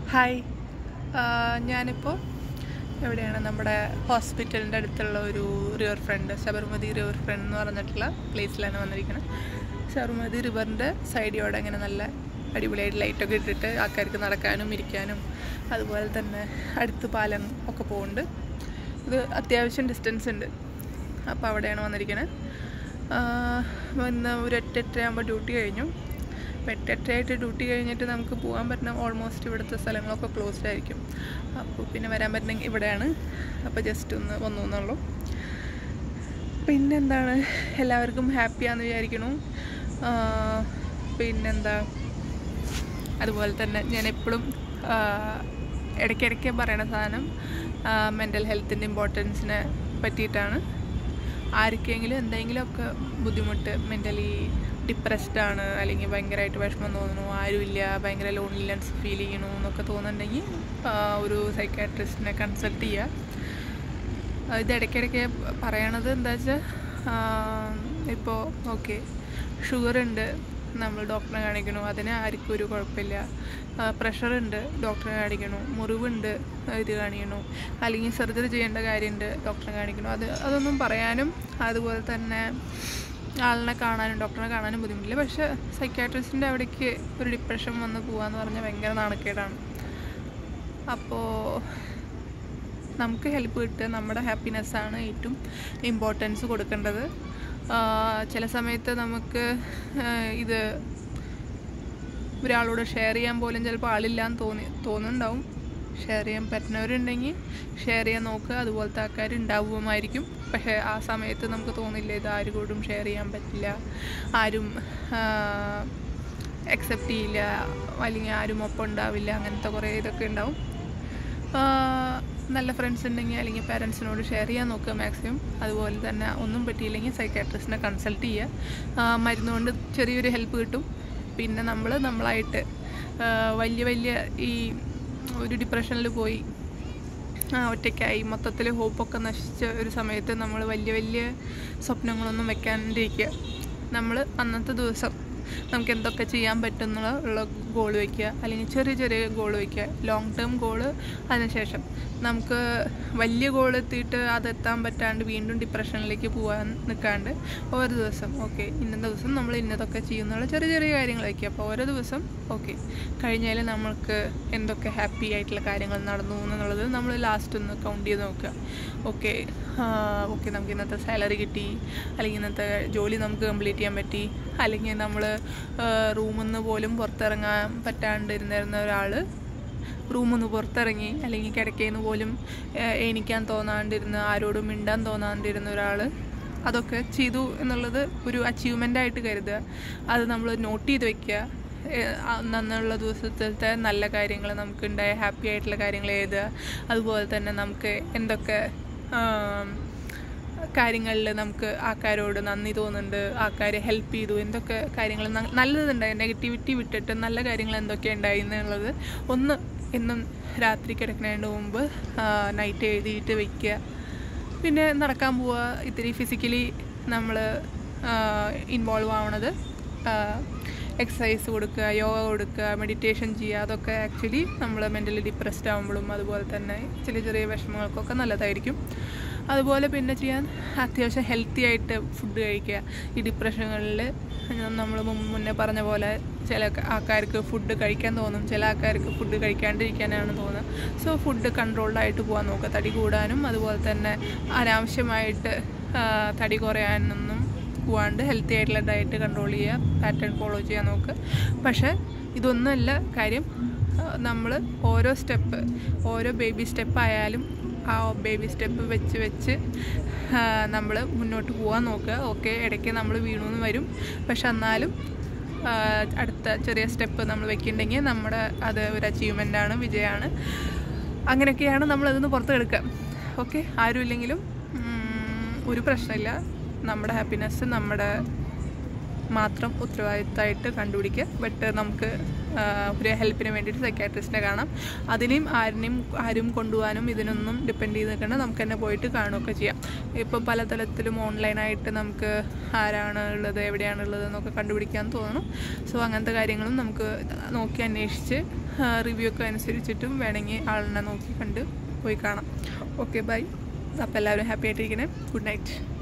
hi ഞാനിപ്പോൾ എവിടെയാണ് നമ്മുടെ ഹോസ്പിറ്റലിൻ്റെ അടുത്തുള്ള ഒരു river front Sabarmati river front എന്ന് പറഞ്ഞിട്ടുള്ള പ്ലേസിലാണ് വന്നിരിക്കുന്നത് ശബർമതി റിവറിൻ്റെ സൈഡിയോടെ ഇങ്ങനെ നല്ല അടിപൊളിയായിട്ട് ലൈറ്റൊക്കെ ഇട്ടിട്ട് ആൾക്കാർക്ക് നടക്കാനും ഇരിക്കാനും അതുപോലെ തന്നെ അടുത്ത് പാലം ഒക്കെ പോകുന്നുണ്ട് ഇത് അത്യാവശ്യം ഡിസ്റ്റൻസ് ഉണ്ട് അപ്പോൾ അവിടെയാണ് വന്നിരിക്കുന്നത് ഇന്ന് ഒരു എട്ടെട്ടരയാകുമ്പോൾ ഡ്യൂട്ടി കഴിഞ്ഞു അപ്പോൾ എട്ടെട്ടരയായിട്ട് ഡ്യൂട്ടി കഴിഞ്ഞിട്ട് നമുക്ക് പോകാൻ പറ്റുന്ന ഓൾമോസ്റ്റ് ഇവിടുത്തെ സ്ഥലങ്ങളൊക്കെ ക്ലോസ്ഡ് ആയിരിക്കും അപ്പോൾ പിന്നെ വരാൻ പറ്റണമെങ്കിൽ ഇവിടെയാണ് അപ്പോൾ ജസ്റ്റ് ഒന്ന് വന്നു എന്നുള്ളൂ പിന്നെന്താണ് എല്ലാവർക്കും ഹാപ്പിയാന്ന് വിചാരിക്കണു പിന്നെന്താ അതുപോലെ തന്നെ ഞാൻ എപ്പോഴും ഇടയ്ക്കിടയ്ക്ക് പറയണ സാധനം മെൻ്റൽ ഹെൽത്തിൻ്റെ ഇമ്പോർട്ടൻസിനെ പറ്റിയിട്ടാണ് ആർക്കെങ്കിലും എന്തെങ്കിലുമൊക്കെ ബുദ്ധിമുട്ട് മെൻ്റലി ഡിപ്രസ്ഡ് ആണ് അല്ലെങ്കിൽ ഭയങ്കരമായിട്ട് വിഷമം തോന്നുന്നു ആരുമില്ല ഭയങ്കര ലോൺലിനെസ് ഫീൽ ചെയ്യണു എന്നൊക്കെ തോന്നുന്നുണ്ടെങ്കിൽ ഒരു സൈക്കാട്രിസ്റ്റിനെ കൺസൾട്ട് ചെയ്യുക ഇത് ഇടയ്ക്കിടയ്ക്ക് പറയണത് എന്താ വെച്ചാൽ ഇപ്പോൾ ഓക്കെ ഷുഗർ ഉണ്ട് നമ്മൾ ഡോക്ടറെ കാണിക്കണു അതിന് ആർക്കും ഒരു കുഴപ്പമില്ല പ്രഷർ ഉണ്ട് ഡോക്ടറെ കാണിക്കണു മുറിവുണ്ട് ഇത് കാണിക്കണു അല്ലെങ്കിൽ സർജറി ചെയ്യേണ്ട കാര്യമുണ്ട് ഡോക്ടറെ കാണിക്കണു അത് അതൊന്നും പറയാനും അതുപോലെ തന്നെ ആളിനെ കാണാനും ഡോക്ടറെ കാണാനും ബുദ്ധിമുട്ടില്ല പക്ഷേ സൈക്കാട്രിസ്റ്റിൻ്റെ അവിടേക്ക് ഒരു ഡിപ്രഷൻ വന്ന് പോകാന്ന് പറഞ്ഞാൽ ഭയങ്കര നാണക്കേടാണ് അപ്പോൾ നമുക്ക് ഹെൽപ്പ് കിട്ടുക നമ്മുടെ ഹാപ്പിനെസ്സാണ് ഏറ്റവും ഇമ്പോർട്ടൻസ് കൊടുക്കേണ്ടത് ചില സമയത്ത് നമുക്ക് ഇത് ഒരാളോട് ഷെയർ ചെയ്യാൻ പോലും ചിലപ്പോൾ ആളില്ലാന്ന് തോന്നി തോന്നുന്നുണ്ടാവും ഷെയർ ചെയ്യാൻ പറ്റുന്നവരുണ്ടെങ്കിൽ ഷെയർ ചെയ്യാൻ നോക്കുക അതുപോലത്തെ ആൾക്കാർ ഉണ്ടാവുമായിരിക്കും പക്ഷേ ആ സമയത്ത് നമുക്ക് തോന്നില്ല ഇത് ആരോടും ഷെയർ ചെയ്യാൻ പറ്റില്ല ആരും അക്സെപ്റ്റ് ചെയ്യില്ല അല്ലെങ്കിൽ ആരും ഒപ്പം ഉണ്ടാവില്ല അങ്ങനത്തെ കുറേ ഇതൊക്കെ ഉണ്ടാവും നല്ല ഫ്രണ്ട്സ് ഉണ്ടെങ്കിൽ അല്ലെങ്കിൽ പാരൻസിനോട് ഷെയർ ചെയ്യാൻ നോക്കുക മാക്സിമം അതുപോലെ തന്നെ ഒന്നും പറ്റിയില്ലെങ്കിൽ സൈക്കാട്രിസ്റ്റിനെ കൺസൾട്ട് ചെയ്യുക മരുന്നുകൊണ്ട് ചെറിയൊരു ഹെൽപ്പ് കിട്ടും പിന്നെ നമ്മൾ നമ്മളായിട്ട് വലിയ വലിയ ഈ ഒരു ഡിപ്രഷനിൽ പോയി ഒറ്റയ്ക്കായി മൊത്തത്തിൽ ഹോപ്പൊക്കെ നശിച്ച ഒരു സമയത്ത് നമ്മൾ വലിയ വലിയ സ്വപ്നങ്ങളൊന്നും വെക്കാണ്ടിരിക്കുക നമ്മൾ അന്നത്തെ ദിവസം നമുക്ക് എന്തൊക്കെ ചെയ്യാൻ പറ്റുന്നുള്ള ഉള്ള ഗോൾ വയ്ക്കുക അല്ലെങ്കിൽ ചെറിയ ചെറിയ ഗോൾ വയ്ക്കുക ലോങ് ടേം ഗോള് അതിനുശേഷം നമുക്ക് വലിയ ഗോൾ എത്തിയിട്ട് അതെത്താൻ പറ്റാണ്ട് വീണ്ടും ഡിപ്രഷനിലേക്ക് പോകാൻ നിൽക്കാണ്ട് ഓരോ ദിവസം ഓക്കെ ഇന്ന ദിവസം നമ്മൾ ഇന്നതൊക്കെ ചെയ്യുന്നുള്ള ചെറിയ ചെറിയ കാര്യങ്ങൾ വയ്ക്കുക അപ്പോൾ ഓരോ ദിവസം ഓക്കെ കഴിഞ്ഞാൽ നമ്മൾക്ക് എന്തൊക്കെ ഹാപ്പി ആയിട്ടുള്ള കാര്യങ്ങൾ നടന്നു എന്നുള്ളത് നമ്മൾ ലാസ്റ്റ് ഒന്ന് കൗണ്ട് ചെയ്ത് നോക്കുക ഓക്കെ ഓക്കെ നമുക്ക് ഇന്നത്തെ സാലറി കിട്ടി അല്ലെങ്കിൽ ഇന്നത്തെ ജോലി നമുക്ക് കംപ്ലീറ്റ് ചെയ്യാൻ പറ്റി അല്ലെങ്കിൽ നമ്മൾ റൂമിൽ നിന്ന് പോലും പുറത്തിറങ്ങാൻ പറ്റാണ്ടിരുന്നിരുന്ന ഒരാൾ റൂമിൽ നിന്ന് പുറത്തിറങ്ങി അല്ലെങ്കിൽ കിടക്കയിൽ നിന്ന് പോലും എണിക്കാൻ തോന്നാണ്ടിരുന്ന ആരോടും മിണ്ടാൻ തോന്നാണ്ടിരുന്ന ഒരാൾ അതൊക്കെ ചെയ്തു എന്നുള്ളത് ഒരു അച്ചീവ്മെൻ്റ് ആയിട്ട് കരുതുക അത് നമ്മൾ നോട്ട് ചെയ്ത് വെക്കുക അന്നുള്ള ദിവസത്തെ നല്ല കാര്യങ്ങൾ നമുക്ക് ഉണ്ടായ ഹാപ്പി ആയിട്ടുള്ള കാര്യങ്ങൾ എഴുതുക അതുപോലെ തന്നെ നമുക്ക് എന്തൊക്കെ കാര്യങ്ങളിൽ നമുക്ക് ആൾക്കാരോട് നന്ദി തോന്നുന്നുണ്ട് ആൾക്കാരെ ഹെൽപ്പ് ചെയ്തു എന്തൊക്കെ കാര്യങ്ങൾ നല്ലതുണ്ടായി നെഗറ്റിവിറ്റി വിട്ടിട്ട് നല്ല കാര്യങ്ങൾ എന്തൊക്കെ ഉണ്ടായി എന്നുള്ളത് ഒന്ന് എന്നും രാത്രി കിടക്കുന്നതിന് മുമ്പ് നൈറ്റ് എഴുതിയിട്ട് വയ്ക്കുക പിന്നെ നടക്കാൻ പോവുക ഇത്തിരി ഫിസിക്കലി നമ്മൾ ഇൻവോൾവ് ആവണത് എക്സസൈസ് കൊടുക്കുക യോഗ കൊടുക്കുക മെഡിറ്റേഷൻ ചെയ്യുക അതൊക്കെ ആക്ച്വലി നമ്മൾ മെൻ്റലി ഡിപ്രസ്ഡ് ആകുമ്പോഴും അതുപോലെ തന്നെ ചെറിയ ചെറിയ വിഷമങ്ങൾക്കൊക്കെ നല്ലതായിരിക്കും അതുപോലെ പിന്നെ ചെയ്യാൻ അത്യാവശ്യം ഹെൽത്തി ആയിട്ട് ഫുഡ് കഴിക്കുക ഈ ഡിപ്രഷനുകളിൽ നമ്മൾ മുന്നേ പറഞ്ഞ പോലെ ചില ആൾക്കാർക്ക് ഫുഡ് കഴിക്കാൻ തോന്നും ചില ആൾക്കാർക്ക് ഫുഡ് കഴിക്കാണ്ടിരിക്കാനാണ് തോന്നുന്നത് സോ ഫുഡ് കൺട്രോൾഡായിട്ട് പോകാൻ നോക്കുക തടി കൂടാനും അതുപോലെ തന്നെ അനാവശ്യമായിട്ട് തടി കുറയാനൊന്നും പോവാണ്ട് ഹെൽത്തി ആയിട്ടുള്ള ഡയറ്റ് കൺട്രോൾ ചെയ്യുക പാറ്റേൺ ഫോളോ ചെയ്യാൻ നോക്കുക പക്ഷേ ഇതൊന്നുമല്ല കാര്യം നമ്മൾ ഓരോ സ്റ്റെപ്പ് ഓരോ ബേബി സ്റ്റെപ്പ് ആയാലും ആ ബേബി സ്റ്റെപ്പ് വെച്ച് വെച്ച് നമ്മൾ മുന്നോട്ട് പോകാൻ നോക്കുക ഓക്കെ ഇടയ്ക്ക് നമ്മൾ വീണു വരും പക്ഷെ എന്നാലും അടുത്ത ചെറിയ സ്റ്റെപ്പ് നമ്മൾ വെക്കുന്നുണ്ടെങ്കിൽ നമ്മുടെ അത് ഒരു അച്ചീവ്മെൻ്റാണ് വിജയമാണ് അങ്ങനെയൊക്കെയാണ് നമ്മളതിന്ന് പുറത്ത് എടുക്കുക ഓക്കെ ആരുമില്ലെങ്കിലും ഒരു പ്രശ്നമില്ല നമ്മുടെ ഹാപ്പിനെസ് നമ്മുടെ മാത്രം ഉത്തരവാദിത്തമായിട്ട് കണ്ടുപിടിക്കുക ബട്ട് നമുക്ക് ആ, ഒരു ഹെൽപ്പിന് വേണ്ടിയിട്ട് സൈക്കാട്രിസ്റ്റിനെ കാണാം അതിനെയും ആരിനെയും ആരും കൊണ്ടുപോകാനും ഇതിനൊന്നും ഡിപ്പെൻഡ് ചെയ്ത് നിൽക്കേണ്ട നമുക്ക് തന്നെ പോയിട്ട് കാണുകയൊക്കെ ചെയ്യാം ഇപ്പോൾ പലതരത്തിലും ഓൺലൈനായിട്ട് നമുക്ക് ആരാണ് ഉള്ളത് എവിടെയാണ് ഉള്ളത് എന്നൊക്കെ കണ്ടുപിടിക്കാൻ തോന്നണം സോ അങ്ങനത്തെ കാര്യങ്ങളും നമുക്ക് നോക്കി അന്വേഷിച്ച് റിവ്യൂ ഒക്കെ അനുസരിച്ചിട്ടും വേണമെങ്കിൽ ആളിനെ നോക്കി കണ്ട് പോയി കാണാം ഓക്കെ ബൈ അപ്പോൾ എല്ലാവരും ഹാപ്പി ആയിട്ടിരിക്കണേ ഗുഡ് നൈറ്റ്